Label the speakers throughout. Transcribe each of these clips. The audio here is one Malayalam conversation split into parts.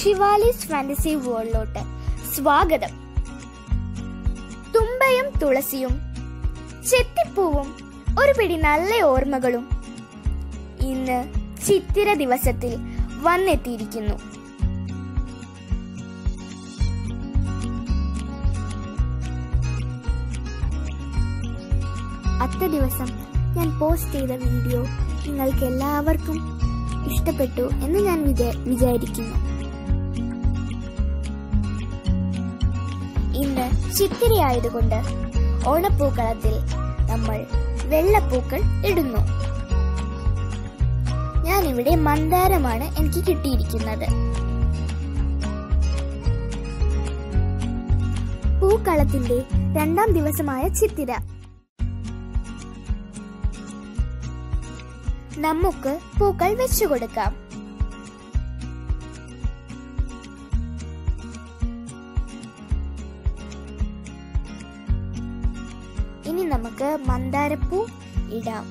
Speaker 1: ശിവാലിസ് ഫാന്റസി വേൾഡിലോട്ട് സ്വാഗതം തുമ്പയും തുളസിയും ചെത്തിപ്പൂവും ഒരു പിടി നല്ല ഓർമ്മകളും ഇന്ന് ചിത്തിര ദിവസത്തിൽ വന്നെത്തിയിരിക്കുന്നു അത്ത ദിവസം ഞാൻ പോസ്റ്റ് ചെയ്ത വീഡിയോ നിങ്ങൾക്ക് എല്ലാവർക്കും ഇഷ്ടപ്പെട്ടു എന്ന് ഞാൻ വിചാ- വിചാരിക്കുന്നു ഇന്ന് ചിത്തിരയായതുകൊണ്ട് ഓണപ്പൂക്കളത്തിൽ നമ്മൾ വെള്ളപ്പൂക്കൾ ഇടുന്നു ഞാൻ ഇവിടെ മന്ദാരമാണ് എനിക്ക് കിട്ടിയിരിക്കുന്നത് പൂക്കളത്തിന്റെ രണ്ടാം ദിവസമായ ചിത്തിര നമുക്ക് പൂക്കൾ വെച്ചു കൊടുക്കാം ഇനി നമുക്ക് മന്ദാരപ്പൂ ഇടാം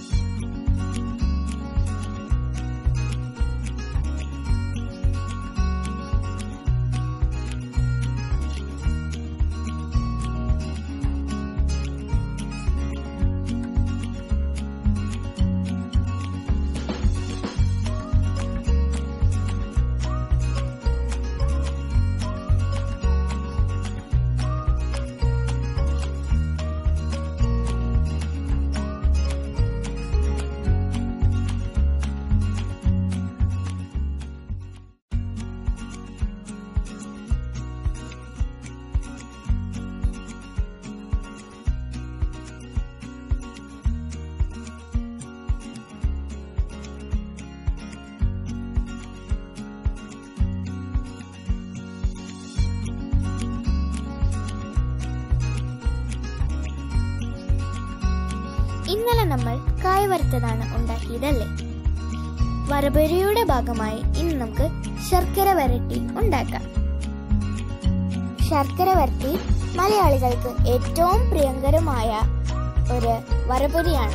Speaker 1: ഇന്നലെ നമ്മൾ കായ വറുത്തതാണ് ഉണ്ടാക്കിയതല്ലേ വരപുരയുടെ ഭാഗമായി ഇന്ന് നമുക്ക് ശർക്കര വരട്ടി ഉണ്ടാക്കാം ശർക്കര വരട്ടി മലയാളികൾക്ക് ഏറ്റവും പ്രിയങ്കരമായ ഒരു വരപുരിയാണ്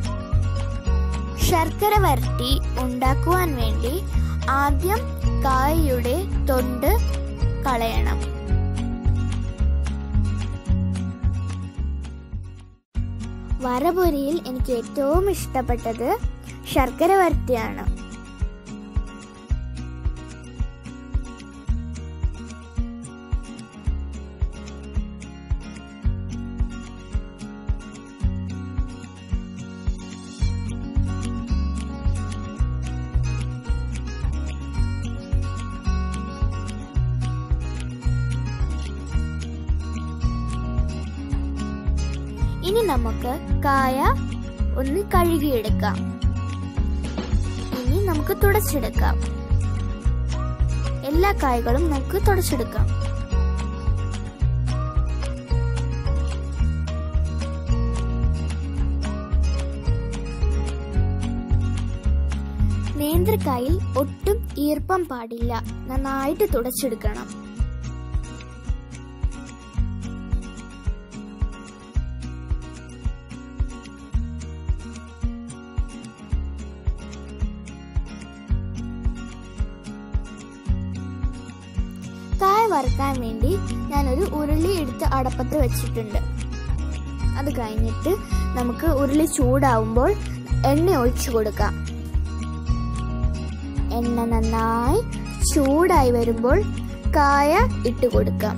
Speaker 1: ശർക്കര വരട്ടി ഉണ്ടാക്കുവാൻ വേണ്ടി ആദ്യം കായയുടെ തൊണ്ട് കളയണം വരപുരിയിൽ എനിക്ക് ഏറ്റവും ഇഷ്ടപ്പെട്ടത് ശർക്കര വരട്ടിയാണ് ഇനി നമുക്ക് കായ ഒന്ന് കഴുകിയെടുക്കാം ഇനി നമുക്ക് തുടച്ചെടുക്കാം എല്ലാ കായകളും നമുക്ക് തുടച്ചെടുക്കാം നേന്ത്രക്കായിൽ ഒട്ടും ഈർപ്പം പാടില്ല നന്നായിട്ട് തുടച്ചെടുക്കണം കായ വറുക്കാൻ വേണ്ടി ഞാനൊരു ഉരുളി എടുത്ത് അടപ്പത്ത് വെച്ചിട്ടുണ്ട് അത് കഴിഞ്ഞിട്ട് നമുക്ക് ഉരുളി ചൂടാവുമ്പോൾ എണ്ണ ഒഴിച്ചു കൊടുക്കാം എണ്ണ നന്നായി ചൂടായി വരുമ്പോൾ കായ ഇട്ട് കൊടുക്കാം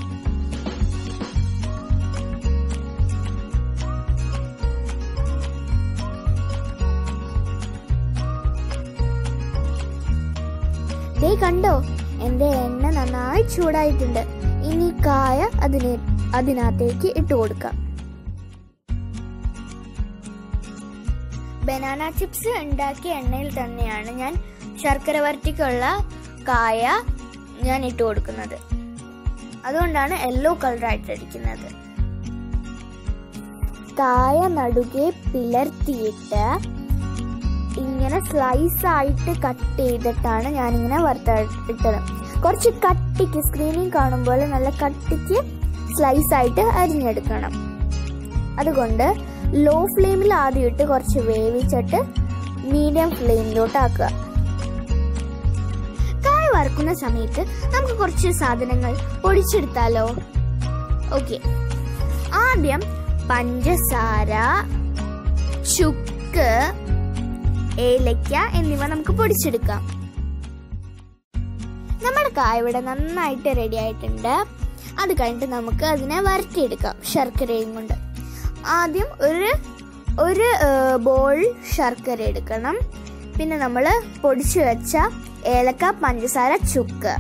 Speaker 1: ദേ കണ്ടോ എന്റെ എണ്ണ നന്നായി ചൂടായിട്ടുണ്ട് ഇനി കായ അതിനെ അതിനകത്തേക്ക് ഇട്ട് കൊടുക്കാം ബനാന ചിപ്സ് ഉണ്ടാക്കിയ എണ്ണയിൽ തന്നെയാണ് ഞാൻ ശർക്കര വരട്ടിക്കുള്ള കായ ഞാൻ ഇട്ട് കൊടുക്കുന്നത് അതുകൊണ്ടാണ് യെല്ലോ കളറായിട്ടിരിക്കുന്നത് കായ നടുകെ പിളർത്തിയിട്ട് ഇങ്ങനെ സ്ലൈസ് ആയിട്ട് കട്ട് ചെയ്തിട്ടാണ് ഞാനിങ്ങനെ വറുത്തിട്ടത് കുറച്ച് കട്ടിക്ക് സ്ക്രീനിൽ കാണുമ്പോൾ നല്ല കട്ടിക്ക് സ്ലൈസ് ആയിട്ട് അരിഞ്ഞെടുക്കണം അതുകൊണ്ട് ലോ ഫ്ലെയിമിൽ ആദ്യം ഇട്ട് കുറച്ച് വേവിച്ചിട്ട് മീഡിയം ഫ്ലെയിമിലോട്ട് ആക്കുക കായ വറ ഉണ്ടാക്കുന്ന സമയത്ത് നമുക്ക് കുറച്ച് സാധനങ്ങൾ പൊടിച്ചെടുത്താലോ ഓക്കെ ആദ്യം പഞ്ചസാര ചുക്ക് ഏലക്ക എന്നിവ നമുക്ക് പൊടിച്ചെടുക്കാം നമ്മുടെ കായ ഇവിടെ നന്നായിട്ട് റെഡി ആയിട്ടുണ്ട് അത് കഴിഞ്ഞിട്ട് നമുക്ക് അതിനെ വരട്ടിയെടുക്കാം ശർക്കരയും കൊണ്ട് ആദ്യം ഒരു ഒരു ബോൾ ശർക്കര എടുക്കണം പിന്നെ നമ്മൾ പൊടിച്ചു വെച്ച ഏലക്ക പഞ്ചസാര ചുക്ക്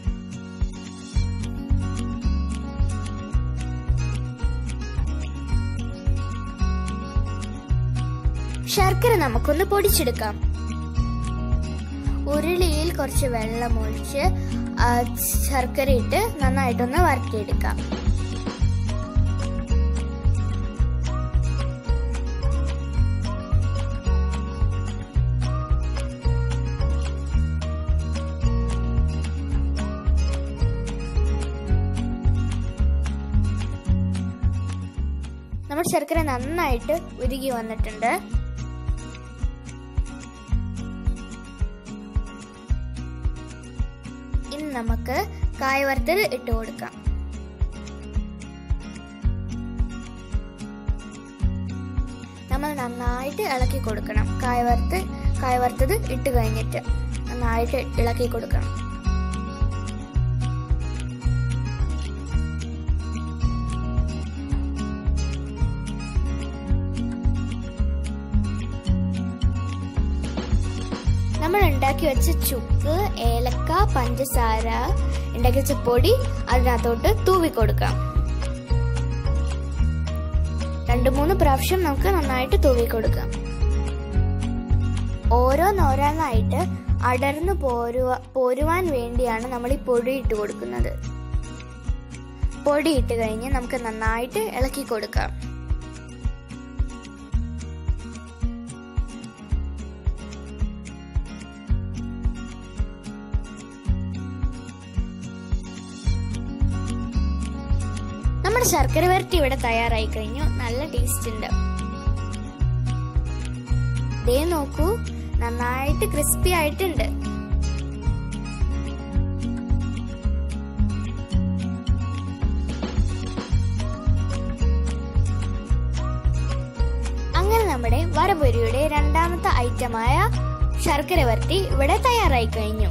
Speaker 1: ശർക്കര നമുക്കൊന്ന് പൊടിച്ചെടുക്കാം ഉരുളിയിൽ കുറച്ച് വെള്ളം ഒഴിച്ച് ആ ശർക്കര ഇട്ട് നന്നായിട്ടൊന്ന് വരട്ടിയെടുക്കാം നമ്മുടെ ശർക്കര നന്നായിട്ട് ഉരുകി വന്നിട്ടുണ്ട് ഇനി നമുക്ക് കായ വറുത്തത് ഇട്ട് കൊടുക്കാം നമ്മൾ നന്നായിട്ട് ഇളക്കി കൊടുക്കണം കായ വറുത്ത് കായ വറുത്തത് ഇട്ട് കഴിഞ്ഞിട്ട് നന്നായിട്ട് ഇളക്കി കൊടുക്കണം നമ്മൾ ഉണ്ടാക്കി വെച്ച ചുക്ക് ഏലക്ക പഞ്ചസാര ഉണ്ടാക്കി വെച്ച പൊടി അതിനകത്തോട്ട് തൂവി കൊടുക്കാം രണ്ടു മൂന്ന് പ്രാവശ്യം നമുക്ക് നന്നായിട്ട് തൂവി കൊടുക്കാം ഓരോന്നോരോന്നായിട്ട് അടർന്നു പോരുവ പോരുവാൻ വേണ്ടിയാണ് നമ്മൾ ഈ പൊടി ഇട്ട് കൊടുക്കുന്നത് പൊടി ഇട്ട് കഴിഞ്ഞ് നമുക്ക് നന്നായിട്ട് ഇളക്കി കൊടുക്കാം നമ്മുടെ ശർക്കര വരട്ടി ഇവിടെ തയ്യാറായി കഴിഞ്ഞു നല്ല ടേസ്റ്റ് ഉണ്ട് ദേ നോക്കൂ നന്നായിട്ട് ക്രിസ്പി ആയിട്ടുണ്ട് അങ്ങനെ നമ്മുടെ വരപൊരിയുടെ രണ്ടാമത്തെ ഐറ്റമായ ശർക്കര വരട്ടി ഇവിടെ തയ്യാറായി കഴിഞ്ഞു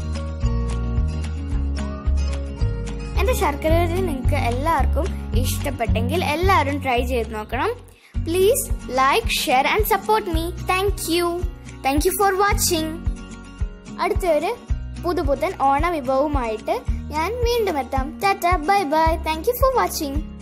Speaker 1: എന്റെ ശർക്കര വരട്ടി നിങ്ങൾക്ക് എല്ലാവർക്കും ഇഷ്ടപ്പെട്ടെങ്കിൽ എല്ലാവരും ട്രൈ ചെയ്ത് നോക്കണം please like share and support me thank you thank you for watching അടുത്തൊരു പുതുപുത്തൻ ഓണ വിഭവവുമായിട്ട് ഞാൻ വീണ്ടും എത്താം tata bye bye thank you for watching